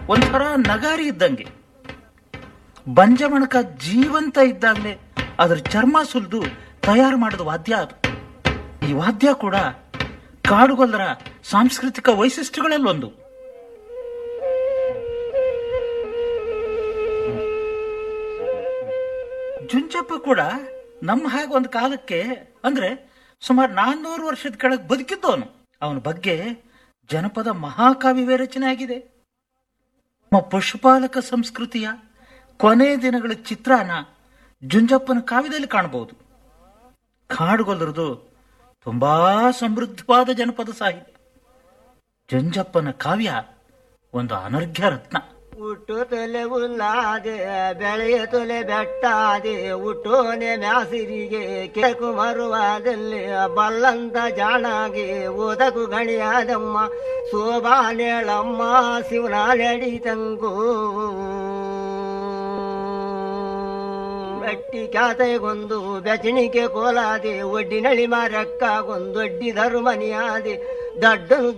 ಒಂಥರ ನಗಾರಿ ಇದ್ದಂಗೆ ಬಂಜಮಣಕ ಜೀವಂತ ಇದ್ದಾಗಲೇ ಅದ್ರ ಚರ್ಮ ಸುಲಿದು ತಯಾರು ಮಾಡಿದ ವಾದ್ಯ ಅದು ಈ ವಾದ್ಯ ಕೂಡ ಕಾಡುಗೊಲ್ಲರ ಸಾಂಸ್ಕೃತಿಕ ವೈಶಿಷ್ಟ್ಯಗಳಲ್ಲೊಂದು ಜುಂಜಪ್ಪ ಕೂಡ ನಮ್ಮ ಹಾಗೆ ಒಂದು ಕಾಲಕ್ಕೆ ಅಂದ್ರೆ ಸುಮಾರು ನಾನ್ನೂರು ವರ್ಷದ ಕೆಳಗೆ ಬದುಕಿದ್ದವನು ಅವನ ಬಗ್ಗೆ ಜನಪದ ಮಹಾಕಾವ್ಯವೇ ರಚನೆ ಆಗಿದೆ ನಮ್ಮ ಪಶುಪಾಲಕ ಸಂಸ್ಕೃತಿಯ ಕೊನೆ ದಿನಗಳ ಚಿತ್ರಾನ ಜುಂಜಪ್ಪನ ಕಾವ್ಯದಲ್ಲಿ ಕಾಣಬಹುದು ಕಾಡುಗೊಲ್ಲರದು ತುಂಬಾ ಸಮೃದ್ಧವಾದ ಜನಪದ ಸಾಹಿತ್ಯ ಜುಂಜಪ್ಪನ ಕಾವ್ಯ ಒಂದು ಅನರ್ಘ್ಯ ರತ್ನ ಹುಟ್ಟು ತೊಲೆ ಉಲ್ಲಾದೆ ಬೆಳೆಯ ತೊಲೆ ಬೆಟ್ಟಾದೆ ಹುಟ್ಟೋನೆ ಮ್ಯಾಸಿರಿಗೆ ಕೆಕು ಮರುವಾದಲ್ಲಿ ಬಲ್ಲಂತ ಜಾಣಾಗಿ ಓದಕು ಗಣಿಯಾದಮ್ಮ ಶೋಭಾನೇಳಮ್ಮ ಶಿವನಾಳೆಡಿ ತಂಗು ಬೆಟ್ಟಿ ಖ್ಯಾತೆಗೊಂದು ಬೆಚಣಿಕೆ ಕೋಲಾದೆ ಒಡ್ಡಿನಳಿ ಮಾರಕ್ಕಾಗೊಂದು ಒಡ್ಡಿ ಧರ್ಮನಿಯಾದೆ ದಡ್ಡನು